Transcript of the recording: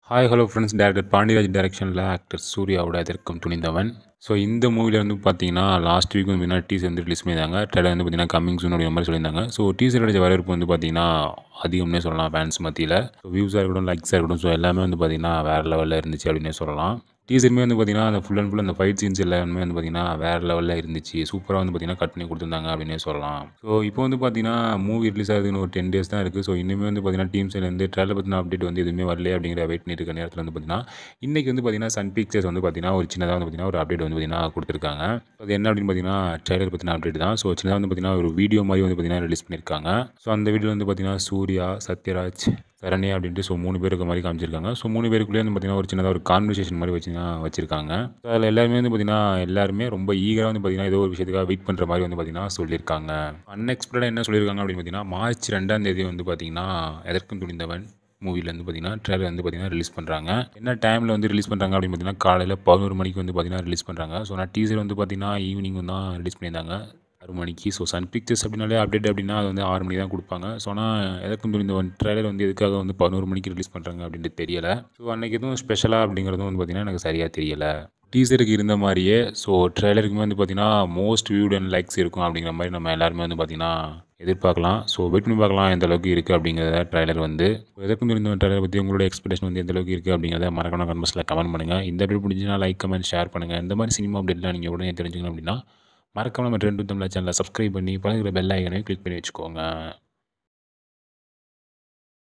hi hello friends director Pandiraj டைரக்ஷனில் actor சூர்யாவோட எதிர்க்கும் துணிந்தவன் ஸோ இந்த மூவியில் வந்து பார்த்தீங்கன்னா லாஸ்ட் வீக் வந்து பார்த்தீங்கன்னா டீசர் வந்து ரிலீஸ் பண்ணியிருந்தாங்க ட்ரெயிலர் வந்து பார்த்தீங்கன்னா கம்மிங் சூன் அப்படிங்கிற மாதிரி சொல்லியிருந்தாங்க ஸோ டீசர் அடிச்ச வரவேற்பு வந்து பார்த்தீங்கன்னா அதிகம்னே சொல்லலாம் ஃபேன்ஸ் மத்தியில் ஸோ வியூஸாக இருக்கட்டும் லைக்ஸாக இருக்கட்டும் ஸோ எல்லாமே வந்து பார்த்தீங்கன்னா வேறு லெவலில் இருந்துச்சு அப்படின்னே சொல்லலாம் டீசருமே வந்து பார்த்தீங்கன்னா அந்த ஃபுல் அண்ட் ஃபுல் அந்த ஃபைட் சீன்ஸ் எல்லாமே வந்து பார்த்தீங்கன்னா வேறு லெவலில் இருந்துச்சு சூப்பராக வந்து பார்த்தீங்கன்னா கட் பண்ணி கொடுத்துருந்தாங்க அப்படின்னே சொல்லலாம் ஸோ இப்போ வந்து பார்த்தீங்கன்னா மூவி ரிலீஸ் ஆகுதுன்னு ஒரு டென் டேஸ் தான் இருக்குது ஸோ இன்னுமே வந்து பார்த்தீங்கன்னா டீம் சைட்லேருந்து ட்ரெயிலர் பற்றின அப்டேட் வந்து எதுவுமே வரல அப்படிங்கிற வெயிட் பண்ணிட்டு இருக்க நேரத்தில் வந்து பார்த்தீங்கன்னா இன்றைக்கி வந்து பார்த்தீங்கன்னா சன் பிக்சர்ஸ் வந்து பார்த்தீங்கன்னா ஒரு சின்னதாக வந்து பார்த்தீங்கன்னா ஒரு அப்டேட் வந்து பார்த்தீங்கன்னா கொடுத்துருக்காங்க அது என்ன அப்படின்னு பார்த்தீங்கன்னா ட்ரெய்லர் பற்றின அப்டேட் தான் ஸோ சின்னதாக வந்து பார்த்தீங்கன்னா ஒரு வீடியோ மாதிரி வந்து பார்த்தீங்கன்னா ரிலீஸ் பண்ணியிருக்காங்க ஸோ அந்த வீடியோ வந்து பார்த்தீங்கன்னா சூர்யா சத்யராஜ் சரண்யா அப்படின்ட்டு ஸோ மூணு பேருக்கு மாதிரி காமிச்சிருக்காங்க ஸோ மூணு பேருக்குள்ளேயே வந்து பார்த்தீங்கன்னா ஒரு சின்னதாக ஒரு கான்வர்சேஷன் மாதிரி வச்சு வச்சிருக்காங்க ஸோ அதில் எல்லாருமே வந்து பார்த்தீங்கன்னா எல்லாருமே ரொம்ப ஈகராக வந்து பார்த்தீங்கன்னா ஏதோ ஒரு விஷயத்துக்காக வெயிட் பண்ணுற மாதிரி வந்து பார்த்தீங்கன்னா சொல்லியிருக்காங்க அன்எக்ஸ்பெக்டடாக என்ன சொல்லியிருக்காங்க அப்படின்னு பார்த்தீங்கன்னா மார்ச் ரெண்டாம் தேதி வந்து பார்த்தீங்கன்னா எதற்கும் துணிந்தவன் மூவியில் வந்து பார்த்தீங்கன்னா ட்ரெயிலர் வந்து பார்த்தீங்கன்னா ரிலீஸ் பண்ணுறாங்க என்ன டைமில் வந்து ரிலீஸ் பண்ணுறாங்க அப்படின்னு பார்த்தீங்கன்னா காலையில் பதினோரு மணிக்கு வந்து பார்த்தீங்கன்னா ரிலீஸ் பண்ணுறாங்க ஸோ நான் டீசர் வந்து பார்த்தீங்கன்னா ஈவினிங் தான் ரிலீஸ் பண்ணியிருந்தாங்க ஆறு மணிக்கு ஸோ சன் பிக்சர்ஸ் அப்படின்னாலே அப்டேட் அப்படின்னா அது வந்து ஆறு மணிக்கு தான் கொடுப்பாங்க ஸோ ஆனால் எதற்கும் துணிந்த ஒன் ட்ரெய்லர் வந்து எதுக்காக வந்து பதினோரு மணிக்கு ரிலீஸ் பண்ணுறாங்க அப்படின்ட்டு தெரியலை ஸோ அன்றைக்கி எதுவும் ஸ்பெஷலாக அப்படிங்கிறதும் வந்து பார்த்திங்கன்னா எனக்கு சரியாக தெரியலை டீசருக்கு இருந்த மாதிரியே ஸோ ட்ரெய்லருக்குமே வந்து பார்த்திங்கன்னா மோஸ்ட் வியூட் அண்ட் லைக்ஸ் இருக்கும் அப்படிங்கிற மாதிரி நம்ம எல்லாருமே வந்து பார்த்திங்கன்னா எதிர்பார்க்கலாம் ஸோ வெயிட் பண்ணி பார்க்கலாம் எந்த அளவுக்கு இருக்குது அப்படிங்கிறத ட்ரைலர் வந்து எதற்கும் இருந்த ட்ரைலர் பற்றி உங்களோட எக்ஸ்பெக்டேஷன் வந்து எந்த அளவுக்கு இருக்குது அப்படிங்கிறத மறக்காம கமெண்ட்ஸில் கமெண்ட் பண்ணுங்கள் இந்த வீடியோ பிடிச்சினா லைக் கமெண்ட் ஷேர் பண்ணுங்கள் இந்த மாதிரி சினிமா அப்டேட்லாம் நீங்கள் உடனே தெரிஞ்சுக்கணும் அப்படின்னா மறக்காம நம்ம ட்ரெண்ட் தமிழ் சேனலை சப்ஸ்கிரைப் பண்ணி பழகிற பெல் ஐக்கனையும் கிளிக் பண்ணி வச்சுக்கோங்க